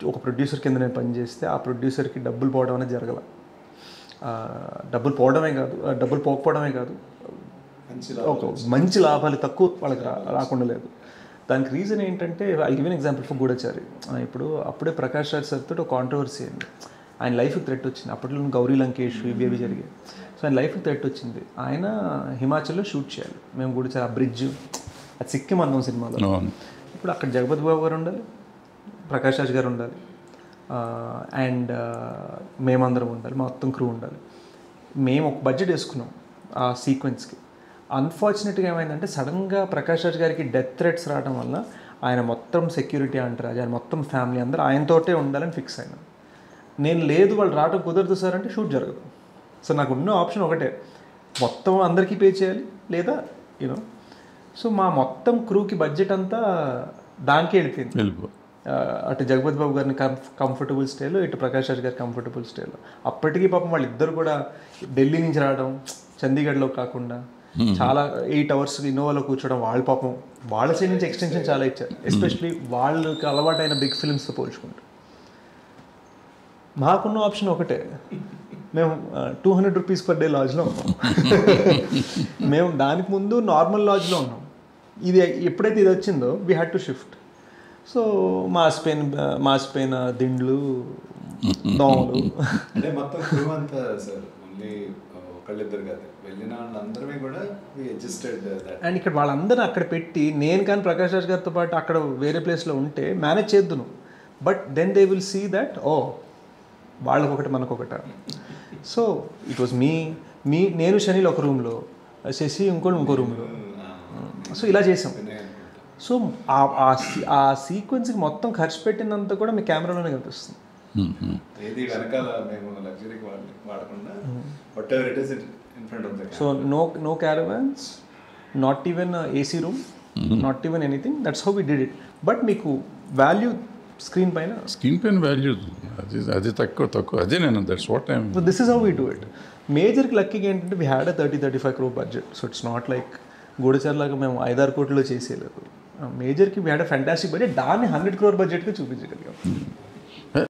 ఒక ప్రొడ్యూసర్ కింద నేను పనిచేస్తే ఆ ప్రొడ్యూసర్కి డబ్బులు పోవడం అనేది జరగల ఆ, డబ్బులు పోవడమే కాదు ఆ, డబ్బులు పోకపోవడమే కాదు మంచి ఒక మంచి లాభాలు తక్కువ వాళ్ళకి రా- రాకుండా లేదు దానికి రీజన్ ఏంటంటే ఐ గివెన్ ఎగ్జాంపుల్ ఫర్ గూఢచారి ఆ, ఇప్పుడు అప్పుడే ప్రకాష్ రాజ్ సార్ తోటి ఒక కాంట్రవర్సీ అయింది ఆయన లైఫ్కి థ్రెట్ వచ్చింది అప్పట్లో గౌరీ లంకేష్ ఇవి అవి జరిగాయి సో ఆయన లైఫ్కి థ్రెట్ వచ్చింది ఆయన హిమాచల్లో షూట్ చేయాలి మేము గూఢచారి ఆ బ్రిడ్జ్ అది సిక్కిం అందం సినిమాలో అవును ఇప్పుడు అక్కడ జగపతి బాబు గారు ఉండాలి ప్రకాష్ రాజ్ గారు ఉండాలి అండ్ మేమందరం ఉండాలి మొత్తం క్రూ ఉండాలి మేము ఒక బడ్జెట్ వేసుకున్నాం ఆ సీక్వెన్స్కి అన్ఫార్చునేట్గా ఏమైందంటే సడన్గా ప్రకాష్ రాజ్ గారికి డెత్ థ్రెట్స్ రావడం వల్ల ఆయన మొత్తం సెక్యూరిటీ అంటారు ఆయన మొత్తం ఫ్యామిలీ అందరూ ఆయనతోటే ఉండాలని ఫిక్స్ అయినా నేను లేదు వాళ్ళు రావడం కుదరదు సార్ అంటే షూట్ జరగదు సో నాకు ఉన్న ఆప్షన్ ఒకటే మొత్తం అందరికీ పే చేయాలి లేదా యూనో సో మా మొత్తం క్రూకి బడ్జెట్ అంతా దానికే వెళ్ళిపోయింది వెళ్ళిపో ఆ, అటు జగపతి బాబు గారిని కంఫర్టబుల్ స్టేలో ఇటు ప్రకాష్ రాజ్ గారి కంఫర్టబుల్ స్టేలో అప్పటికి పాపం వాళ్ళిద్దరు కూడా ఢిల్లీ నుంచి రావడం చండీగఢ్లో కాకుండా చాలా ఎయిట్ అవర్స్ ఇన్నోవాలో కూర్చోవడం వాళ్ళ పాపం వాళ్ళ సైడ్ నుంచి ఎక్స్టెన్షన్ చాలా ఇచ్చారు ఎస్పెషలీ వాళ్ళకి అలవాటైన బిగ్ ఫిల్మ్స్తో పోల్చుకుంటూ మాకున్న ఆప్షన్ ఒకటే మేము two hundred rupees per day లాడ్జ్లో ఉన్నాం మేము దానికి ముందు నార్మల్ లాడ్జ్లో ఉన్నాం ఇది ఎప్పుడైతే ఇది వచ్చిందో we had to shift so మాసిపోయిన మాసిపోయిన దిండ్లు దోమలు అంటే మొత్తం క్రూ అంతా సార్ ఓన్లీ ఒకళ్ళిద్దరు కాదు వెళ్ళిన వాళ్ళందరినీ కూడా అడ్జస్టెడ్ దట్ అండ్ ఇక్కడ వాళ్ళందరిని అక్కడ పెట్టి నేను కానీ ప్రకాష్ రాజ్ గారితో పాటు అక్కడ వేరే ప్లేస్లో ఉంటే మేనేజ్ చేద్దును but then they will see that ఓ వాళ్ళకొకటి మనకొకట సో ఇట్ వాజ్ మీ మీ నేను శనిల్ ఒక రూమ్లో శశి ఇంకోటి ఇంకో రూమ్లో సో ఇలా చేసాం సో ఆ- ఆ సీ- ఆ సీక్వెన్స్కి మొత్తం ఖర్చు పెట్టినంత కూడా మీ కెమెరాలోనే కనిపిస్తుంది ఏది వెనకాల మేము లగ్జరీకి వాడకుండా whatever it is in front of the so no no caravans not even AC room not even anything that's how we did it but మీకు వాల్యూ స్క్రీన్ పైన స్క్రీన్ పెయిన్ వాల్యూ అది అది తక్కువ తక్కువ అదే నేను that's what I'm so this is how we do it మేజర్కి లక్కీగా ఏంటంటే we had a thirty thirty five crore budget so it's not like గూడచర్లాగా మేము ఐదారు కోట్లలో చేసేయలేదు మేజర్కి we had a fantastic budget దాన్ని హండ్రెడ్ క్రోర్ బడ్జెట్గా చూపించగలిగాం